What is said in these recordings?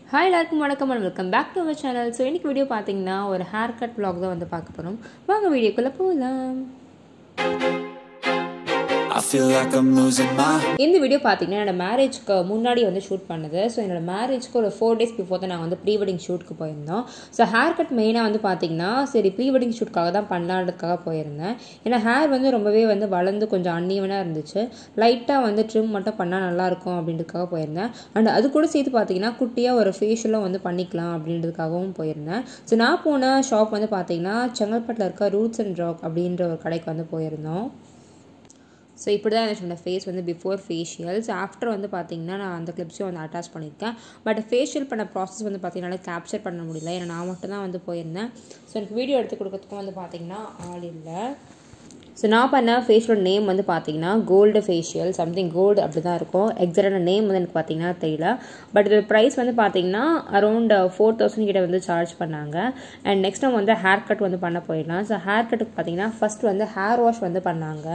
Hi எல்லாருக்கும் வணக்கம் and welcome back to our channel so இன்னைக்கு வீடியோ பார்த்தீங்கன்னா ஒரு ஹேர் கட் vlog தான் வந்து பார்க்க போகிறோம் வாங்க வீடியோக்குள்ளே போகலாம் I feel like I'm losing my இந்த வீடியோ பார்த்தீங்கன்னா என்னோட மேரேஜ்க்கு முன்னாடி வந்து ஷூட் பண்ணது ஸோ என்னோட மேரேஜ்க்கு ஒரு ஃபோர் டேஸ் பிஃபோர் தான் நாங்கள் வந்து ப்ரீ வெட்டிங் ஷூட்க்கு போயிருந்தோம் ஸோ ஹேர் கட் மெயினாக வந்து பார்த்தீங்கன்னா சரி ப்ரீ வெட்டிங் ஷூட்காக தான் பண்ணலான்றதுக்காக போயிருந்தேன் ஏன்னா ஹேர் வந்து ரொம்பவே வந்து வளர்ந்து கொஞ்சம் அன்னீவனாக இருந்துச்சு லைட்டாக வந்து ட்ரிம் மட்டும் பண்ணால் நல்லாயிருக்கும் அப்படின்றதுக்காக போயிருந்தேன் அண்ட் அது கூட சேர்த்து பார்த்தீங்கன்னா குட்டியாக ஒரு ஃபேஷியலும் வந்து பண்ணிக்கலாம் அப்படின்றதுக்காகவும் போயிருந்தேன் ஸோ நான் போன ஷாப் வந்து பார்த்தீங்கன்னா செங்கல்பட்டில் இருக்க ரூட்ஸ் அண்ட் ராக் அப்படின்ற ஒரு கடைக்கு வந்து போயிருந்தோம் ஸோ இப்படி தான் இருந்துச்சு என்னோட ஃபேஸ் வந்து பிஃபோர் ஃபேஷியல்ஸ் ஆஃப்டர் வந்து பார்த்தீங்கன்னா நான் அந்த கிளிப்ஸையும் வந்து அட்டாச் பண்ணியிருக்கேன் பட் ஃபேஷியல் பண்ண ப்ராசஸ் வந்து பார்த்தீங்கன்னா கேப்சர் பண்ண முடியல ஏன்னா நான் மட்டும் தான் வந்து போயிருந்தேன் ஸோ எனக்கு வீடியோ எடுத்து கொடுக்கறதுக்கும் வந்து பார்த்தீங்கன்னா ஆள் இல்லை ஸோ நான் பண்ண ஃபேஷியல் நேம் வந்து பார்த்தீங்கன்னா கோல்டு ஃபேஷியல் சம்திங் கோல்டு அப்படி தான் இருக்கும் எக்ஸாக்டான நேம் வந்து எனக்கு பார்த்தீங்கன்னா தெரியல பட் இது ப்ரைஸ் வந்து பார்த்தீங்கன்னா அரௌண்ட் ஃபோர் தௌசண்ட் கிட்ட வந்து சார்ஜ் பண்ணாங்க அண்ட் நெக்ஸ்ட் நம்ம வந்து ஹேர் கட் வந்து பண்ண போயிடலாம் ஸோ ஹேர் கட்டுக்கு பார்த்தீங்கன்னா ஃபஸ்ட் வந்து ஹேர் வாஷ் வந்து பண்ணாங்க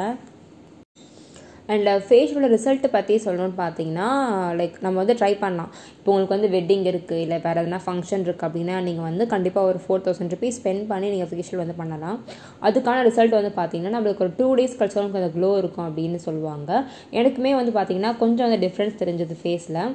அண்ட் ஃபேஷியலோட ரிசல்ட் பற்றி சொல்லணும்னு பார்த்தீங்கன்னா லைக் நம்ம வந்து ட்ரை பண்ணலாம் இப்போ உங்களுக்கு வந்து வெட்டிங் இருக்குது இல்லை வேறு எதனா ஃபங்க்ஷன் இருக்குது அப்படின்னா நீங்கள் வந்து கண்டிப்பாக ஒரு ஃபோர் தௌசண்ட் ருபீஸ் ஸ்பெண்ட் பண்ணி நீங்கள் ஃபேஷியல் வந்து பண்ணலாம் அதுக்கான ரிசல்ட் வந்து பார்த்தீங்கன்னா நம்மளுக்கு ஒரு டூ டேஸ் கழிச்சு உங்களுக்கு அந்த க்ளோ இருக்கும் அப்படின்னு சொல்லுவாங்க எனக்குமே வந்து பார்த்தீங்கன்னா கொஞ்சம் அந்த டிஃப்ரென்ஸ் தெரிஞ்சது ஃபேஸில்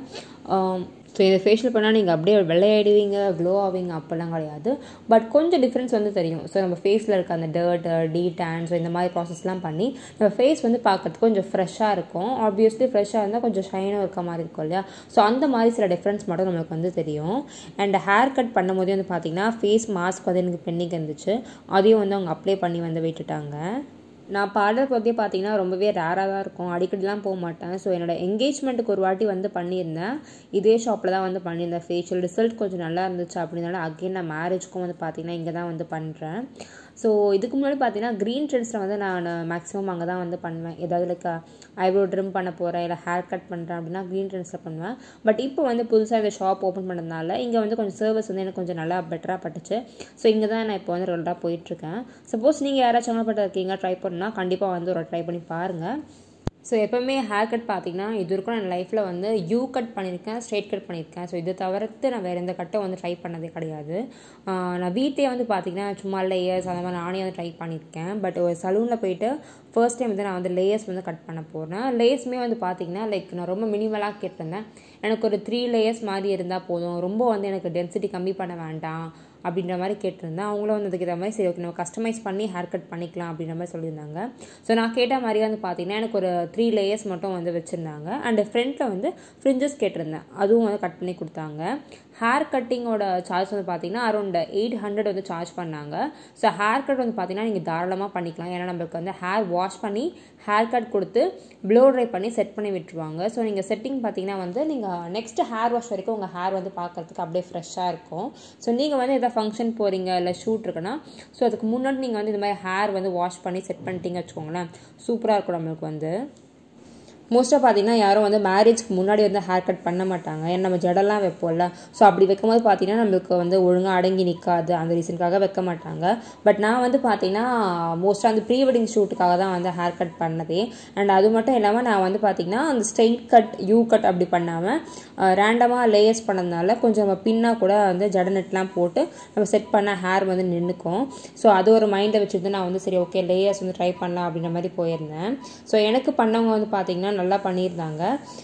ஸோ இதை ஃபேஷியல் பண்ணால் நீங்கள் அப்படியே வெள்ளையாயிடுவீங்க க்ளோ ஆவீங்க அப்போல்லாம் கிடையாது பட் கொஞ்சம் டிஃப்ரென்ஸ் வந்து தெரியும் ஸோ நம்ம ஃபேஸில் இருக்க அந்த டர்ட் டீ டேன் ஸோ இந்த மாதிரி ப்ராசஸ்லாம் பண்ணி நம்ம ஃபேஸ் வந்து பார்க்கறதுக்கு கொஞ்சம் ஃப்ரெஷ்ஷாக இருக்கும் ஆப்வியஸ்லி ஃப்ரெஷ்ஷாக இருந்தால் கொஞ்சம் ஷைனாக இருக்க மாதிரி இருக்கும் இல்லையா ஸோ அந்த மாதிரி சில டிஃப்ரென்ஸ் மட்டும் நம்மளுக்கு வந்து தெரியும் அண்ட் ஹேர் கட் பண்ணும்போதே வந்து பார்த்திங்கன்னா ஃபேஸ் மாஸ்க் வந்து எனக்கு பெண்டிங் இருந்துச்சு அதையும் வந்து அவங்க அப்ளை பண்ணி வந்து விட்டுட்டாங்க நான் பார்லர் பற்றி பார்த்தீங்கன்னா ரொம்பவே ரேராக தான் இருக்கும் அடிக்கடிலாம் போக மாட்டேன் ஸோ என்னோட என்கேஜ்மெண்ட்டுக்கு ஒரு வாட்டி வந்து பண்ணியிருந்தேன் இதே ஷாப்பில் தான் வந்து பண்ணியிருந்தேன் ஃபேஷியல் ரிசல்ட் கொஞ்சம் நல்லா இருந்துச்சு அப்படின்னால அகெயின் நான் மேரேஜ்க்கும் வந்து பார்த்தீங்கன்னா இங்கே தான் வந்து பண்ணுறேன் ஸோ இதுக்கு முன்னாடி பார்த்தீங்கன்னா க்ரீன் ட்ரெண்ட்ஸில் வந்து நான் மேக்ஸிமம் அங்கே தான் வந்து பண்ணுவேன் ஏதாவது லைக் ஐப்ரோ ட்ரிம் பண்ண போகிறேன் இல்லை ஹேர் கட் பண்ணுறேன் அப்படின்னா க்ரீன் ட்ரெண்ட்ஸில் பண்ணுவேன் பட் இப்போ வந்து புதுசாக இந்த ஷாப் ஓப்பன் பண்ணதுனால இங்கே வந்து கொஞ்சம் சர்வீஸ் வந்து எனக்கு கொஞ்சம் நல்லா பெட்டராக பட்டுச்சு ஸோ இங்கே தான் நான் இப்போ வந்து ரெகுலராக போயிட்டுருக்கேன் சப்போஸ் நீங்கள் யாராச்சும் செங்கல்பட்டு இருக்கீங்க ட்ரை பண்ணால் கண்டிப்பாக வந்து ஒரு ட்ரை பண்ணி பாருங்கள் ஸோ எப்போவுமே ஹேர் கட் பார்த்தீங்கன்னா இது வரைக்கும் நான் லைஃப்பில் வந்து யூ கட் பண்ணியிருக்கேன் ஸ்ட்ரெயிட் கட் பண்ணியிருக்கேன் ஸோ இதை தவிர்த்து நான் வேறு எந்த கட்டும் வந்து ட்ரை பண்ணதே கிடையாது நான் வீட்லேயே வந்து பார்த்தீங்கன்னா சும்மா லேயர்ஸ் அந்த மாதிரி நானே வந்து ட்ரை பண்ணியிருக்கேன் பட் ஒரு சலூனில் போயிட்டு ஃபர்ஸ்ட் டைம் வந்து நான் வந்து லேயர்ஸ் வந்து கட் பண்ண போகிறேன் லேயர்ஸுமே வந்து பார்த்தீங்கன்னா லைக் நான் ரொம்ப மினிமலாக கேட்டிருந்தேன் எனக்கு ஒரு த்ரீ லேயர்ஸ் மாதிரி இருந்தால் போதும் ரொம்ப வந்து எனக்கு டென்சிட்டி கம்மி பண்ண வேண்டாம் அப்படின்ற மாதிரி கேட்டிருந்தேன் அவங்களும் வந்து அதுக்கு மாதிரி சரி ஓகே நம்ம கஸ்டமைஸ் பண்ணி ஹேர் கட் பண்ணிக்கலாம் அப்படின்ற மாதிரி சொல்லியிருந்தாங்க ஸோ நான் கேட்ட மாதிரி வந்து பார்த்தீங்கன்னா எனக்கு ஒரு த்ரீ லேயர்ஸ் மட்டும் வந்து வச்சுருந்தாங்க அண்ட் ஃப்ரண்ட்டில் வந்து ஃப்ரிஞ்சஸ் கேட்டிருந்தேன் அதுவும் வந்து கட் பண்ணி கொடுத்தாங்க ஹேர் கட்டிங்கோட சார்ஜ் வந்து பார்த்தீங்கன்னா அரௌண்ட் எயிட் ஹண்ட்ரட் வந்து சார்ஜ் பண்ணாங்க ஸோ ஹேர் கட் வந்து பார்த்தீங்கன்னா நீங்கள் தாராளமாக பண்ணிக்கலாம் ஏன்னா நம்மளுக்கு வந்து ஹேர் வாஷ் பண்ணி ஹேர் கட் கொடுத்து ப்ளோ ட்ரை பண்ணி செட் பண்ணி விட்டுருவாங்க ஸோ நீங்கள் செட்டிங் பார்த்தீங்கன்னா வந்து நீங்கள் நெக்ஸ்ட் ஹேர் வாஷ் வரைக்கும் உங்கள் ஹேர் வந்து பார்க்குறதுக்கு அப்படியே ஃப்ரெஷ்ஷாக இருக்கும் ஸோ நீங்கள் வந்து எதாவது ஃபங்க்ஷன் போகிறீங்க இல்லை ஷூட் இருக்குன்னா ஸோ அதுக்கு முன்னாடி நீங்கள் வந்து இந்த மாதிரி ஹேர் வந்து வாஷ் பண்ணி செட் பண்ணிட்டீங்க வச்சுக்கோங்களேன் சூப்பராக இருக்கும் நம்மளுக்கு வந்து மோஸ்ட்டாக பார்த்தீங்கன்னா யாரும் வந்து மேரேஜ்க்கு முன்னாடி வந்து ஹேர் கட் பண்ண மாட்டாங்க ஏன்னா நம்ம ஜடெல்லாம் வைப்போம்ல ஸோ அப்படி வைக்கும்போது பார்த்தீங்கன்னா நம்மளுக்கு வந்து ஒழுங்காக அடங்கி நிற்காது அந்த ரீசனுக்காக வைக்க மாட்டாங்க பட் நான் வந்து பார்த்தீங்கன்னா மோஸ்ட்டாக அந்த ப்ரீ வெட்டிங் ஷூட்டுக்காக தான் வந்து ஹேர் கட் பண்ணதே அண்ட் அது மட்டும் இல்லாமல் நான் வந்து பார்த்தீங்கன்னா அந்த ஸ்ட்ரெயிட் கட் யூ கட் அப்படி பண்ணாமல் ரேண்டமாக லேயர்ஸ் பண்ணதுனால கொஞ்சம் நம்ம பின்னாக கூட வந்து ஜட நெட்லாம் போட்டு நம்ம செட் பண்ண ஹேர் வந்து நின்றுக்கும் ஸோ அது ஒரு மைண்டை வச்சுட்டு நான் வந்து சரி ஓகே லேயர்ஸ் வந்து ட்ரை பண்ணலாம் அப்படின்ற மாதிரி போயிருந்தேன் ஸோ எனக்கு பண்ணவங்க வந்து பார்த்தீங்கன்னா நல்லா பண்ணியிருந்தாங்க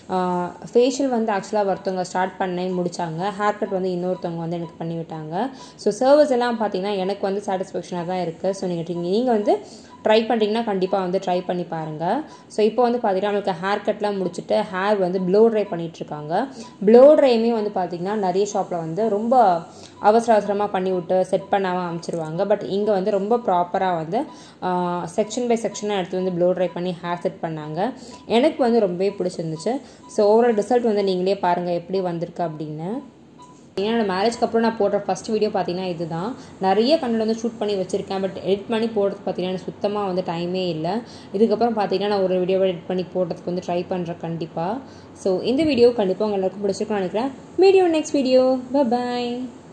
ஃபேஷியல் வந்து ஆக்சுவலாக ஒருத்தவங்க ஸ்டார்ட் பண்ணி முடித்தாங்க ஹேர் கட் வந்து இன்னொருத்தவங்க வந்து எனக்கு பண்ணி விட்டாங்க ஸோ சர்வீஸ் எல்லாம் பார்த்தீங்கன்னா எனக்கு வந்து சாட்டிஸ்ஃபேக்ஷனாக தான் இருக்குது ஸோ நீங்கள் நீங்கள் வந்து ட்ரை பண்ணுறீங்கன்னா கண்டிப்பாக வந்து ட்ரை பண்ணி பாருங்கள் ஸோ இப்போ வந்து பார்த்தீங்கன்னா நம்மளுக்கு ஹேர் கட்லாம் முடிச்சுட்டு ஹேர் வந்து ப்ளோ ட்ரை பண்ணிகிட்ருக்காங்க ப்ளோ ட்ரையுமே வந்து பார்த்திங்கன்னா நிறைய ஷாப்பில் வந்து ரொம்ப அவசர அவசரமாக பண்ணி விட்டு செட் பண்ணாமல் அமைச்சிருவாங்க பட் இங்கே வந்து ரொம்ப ப்ராப்பராக வந்து செக்ஷன் பை செக்ஷனாக எடுத்து வந்து ப்ளோ ட்ரை பண்ணி ஹேர் செட் பண்ணாங்க எனக்கு வந்து ரொம்பவே பிடிச்சிருந்துச்சு ஸோ ஓவரால் ரிசல்ட் வந்து நீங்களே பாருங்கள் எப்படி வந்திருக்கு அப்படின்னு என்னோட மேரேஜ்க்கு அப்புறம் நான் போடுற ஃபஸ்ட் வீடியோ பார்த்தீங்கன்னா இதுதான் நிறைய கண்டென்ட் வந்து ஷூட் பண்ணி வச்சுருக்கேன் பட் எடிட் பண்ணி போடுறதுக்கு பார்த்தீங்கன்னா எனக்கு சுத்தமாக வந்து டைமே இல்லை இதுக்கப்புறம் பார்த்தீங்கன்னா நான் ஒரு வீடியோவை எடிட் பண்ணி போடுறதுக்கு வந்து ட்ரை பண்ணுறேன் கண்டிப்பாக ஸோ இந்த வீடியோ கண்டிப்பாக உங்கள் எல்லாருக்கும் பிடிச்சிருக்குன்னு நினைக்கிறேன் video next video bye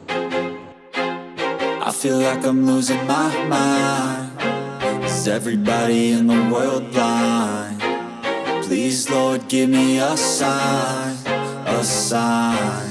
I feel like I'm losing my mind Is everybody in the world blind? Please Lord give me a sign A sign